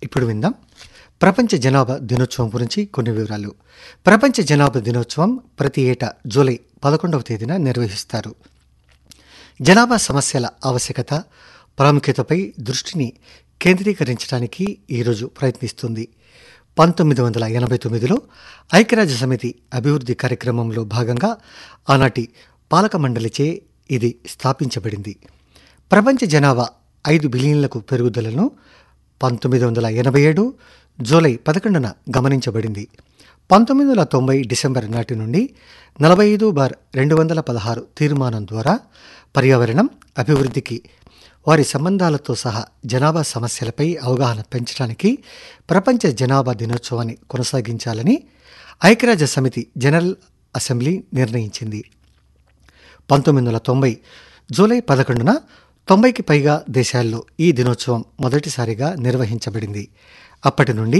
ఇప్పుడు విందాం ప్రపంచ జనాభా దినోత్సవం గురించి కొన్ని వివరాలు ప్రపంచ జనాభా దినోత్సవం ప్రతి ఏటా జూలై పదకొండవ తేదీన నిర్వహిస్తారు జనాభా సమస్యల ఆవశ్యకత ప్రాముఖ్యతపై దృష్టిని కేంద్రీకరించడానికి ఈరోజు ప్రయత్నిస్తుంది పంతొమ్మిది వందల ఎనభై తొమ్మిదిలో ఐక్యరాజ్య సమితి అభివృద్ధి కార్యక్రమంలో భాగంగా ఆనాటి పాలక మండలిచే ఇది స్థాపించబడింది ప్రపంచ జనాభా ఐదు బిలియన్లకు పెరుగుదలను పంతొమ్మిది వందల ఎనభై ఏడు జూలై పదకొండున గమనించబడింది పంతొమ్మిది వందల తొంభై డిసెంబర్ నాటి నుండి నలభై ఐదు బార్ రెండు వందల పదహారు తీర్మానం ద్వారా పర్యావరణం అభివృద్ధికి వారి సంబంధాలతో సహా జనాభా సమస్యలపై అవగాహన పెంచడానికి ప్రపంచ జనాభా దినోత్సవాన్ని కొనసాగించాలని ఐక్యరాజ్య సమితి జనరల్ అసెంబ్లీ నిర్ణయించింది పంతొమ్మిది వందల తొంభై జూలై పదకొండున తొంభైకి పైగా దేశాల్లో ఈ దినోత్సవం మొదటిసారిగా నిర్వహించబడింది అప్పటి నుండి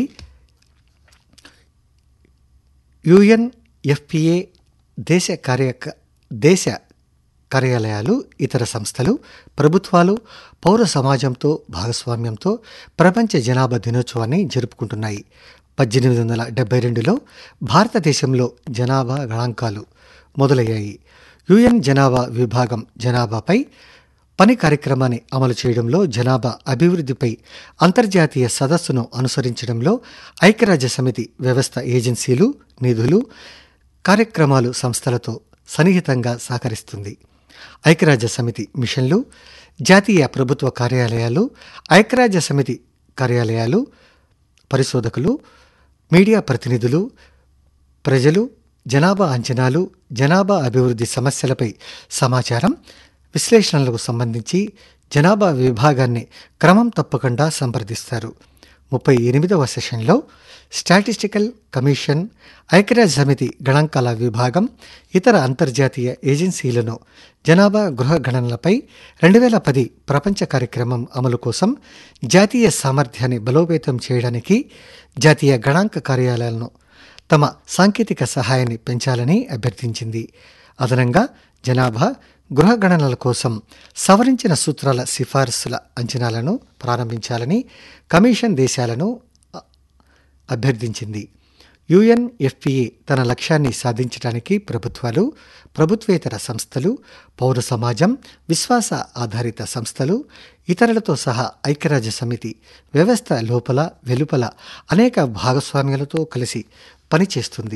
యుఎన్ఎఫ్పిఏ దేశ కార్య దేశ కార్యాలయాలు ఇతర సంస్థలు ప్రభుత్వాలు పౌర సమాజంతో భాగస్వామ్యంతో ప్రపంచ జనాభా దినోత్సవాన్ని జరుపుకుంటున్నాయి పద్దెనిమిది వందల డెబ్బై రెండులో భారతదేశంలో జనాభా గణాంకాలు మొదలయ్యాయి యుఎన్ జనాభా విభాగం జనాభాపై పని కార్యక్రమాన్ని అమలు చేయడంలో జనాభా అభివృద్ధిపై అంతర్జాతీయ సదస్సును అనుసరించడంలో ఐక్యరాజ్య సమితి వ్యవస్థ ఏజెన్సీలు నిధులు కార్యక్రమాలు సంస్థలతో సన్నిహితంగా సహకరిస్తుంది ఐక్యరాజ్య సమితి మిషన్లు జాతీయ ప్రభుత్వ కార్యాలయాలు ఐక్యరాజ్య సమితి కార్యాలయాలు పరిశోధకులు మీడియా ప్రతినిధులు ప్రజలు జనాభా అంచనాలు జనాభా అభివృద్ధి సమస్యలపై సమాచారం విశ్లేషణలకు సంబంధించి జనాభా విభాగాన్ని క్రమం తప్పకుండా సంప్రదిస్తారు ముప్పై ఎనిమిదవ సెషన్లో స్టాటిస్టికల్ కమిషన్ ఐక్యరాజ్య సమితి గణాంకాల విభాగం ఇతర అంతర్జాతీయ ఏజెన్సీలను జనాభా గృహ గణనలపై రెండు వేల పది ప్రపంచ కార్యక్రమం అమలు కోసం జాతీయ సామర్థ్యాన్ని బలోపేతం చేయడానికి జాతీయ గణాంక కార్యాలయాలను తమ సాంకేతిక సహాయాన్ని పెంచాలని అభ్యర్థించింది అదనంగా జనాభా గృహ గణనల కోసం సవరించిన సూత్రాల సిఫారసుల అంచనాలను ప్రారంభించాలని కమిషన్ దేశాలను అభ్యర్థించింది యుఎన్ఎఫ్పిఏ తన లక్ష్యాన్ని సాధించడానికి ప్రభుత్వాలు ప్రభుత్వేతర సంస్థలు పౌర సమాజం విశ్వాస ఆధారిత సంస్థలు ఇతరులతో సహా ఐక్యరాజ్య సమితి వ్యవస్థ లోపల వెలుపల అనేక భాగస్వామ్యాలతో కలిసి పనిచేస్తుంది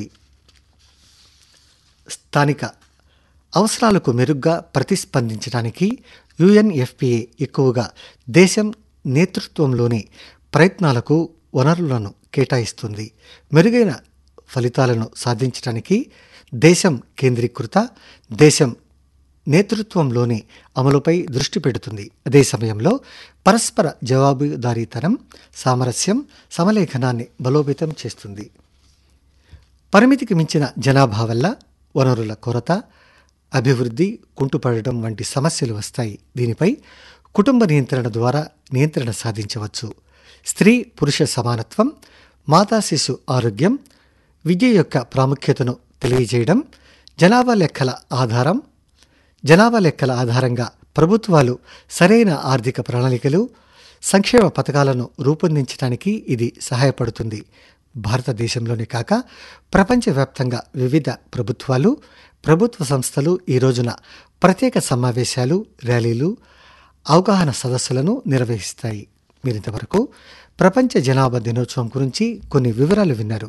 స్థానిక అవసరాలకు మెరుగ్గా ప్రతిస్పందించడానికి యుఎన్ఎఫ్పిఏ ఎక్కువగా దేశం నేతృత్వంలోని ప్రయత్నాలకు వనరులను కేటాయిస్తుంది మెరుగైన ఫలితాలను సాధించడానికి దేశం కేంద్రీకృత దేశం నేతృత్వంలోని అమలుపై దృష్టి పెడుతుంది అదే సమయంలో పరస్పర జవాబుదారీతనం సామరస్యం సమలేఖనాన్ని బలోపేతం చేస్తుంది పరిమితికి మించిన జనాభా వల్ల వనరుల కొరత అభివృద్ధి కుంటుపడడం వంటి సమస్యలు వస్తాయి దీనిపై కుటుంబ నియంత్రణ ద్వారా నియంత్రణ సాధించవచ్చు స్త్రీ పురుష సమానత్వం మాతా శిశు ఆరోగ్యం విద్య యొక్క ప్రాముఖ్యతను తెలియజేయడం జనాభా లెక్కల ఆధారం జనాభా లెక్కల ఆధారంగా ప్రభుత్వాలు సరైన ఆర్థిక ప్రణాళికలు సంక్షేమ పథకాలను రూపొందించడానికి ఇది సహాయపడుతుంది భారతదేశంలోనే కాక ప్రపంచవ్యాప్తంగా వివిధ ప్రభుత్వాలు ప్రభుత్వ సంస్థలు ఈ రోజున ప్రత్యేక సమావేశాలు ర్యాలీలు అవగాహన సదస్సులను నిర్వహిస్తాయి మీరింతవరకు ప్రపంచ జనాభా దినోత్సవం గురించి కొన్ని వివరాలు విన్నారు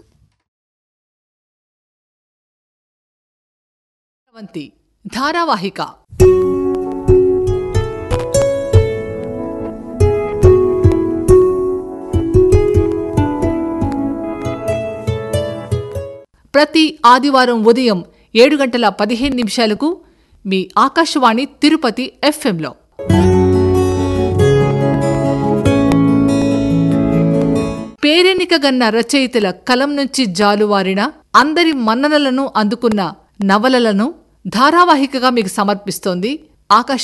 వంతి ధారావాహిక ప్రతి ఆదివారం ఉదయం ఏడు గంటల పదిహేను నిమిషాలకు మీ ఆకాశవాణి తిరుపతి ఎఫ్ఎంలో పేరెన్నిక గన్న రచయితల కలం నుంచి జాలువారిన అందరి మన్ననలను అందుకున్న నవలలను ధారావాహికగా మీకు సమర్పిస్తోంది ఆకాశ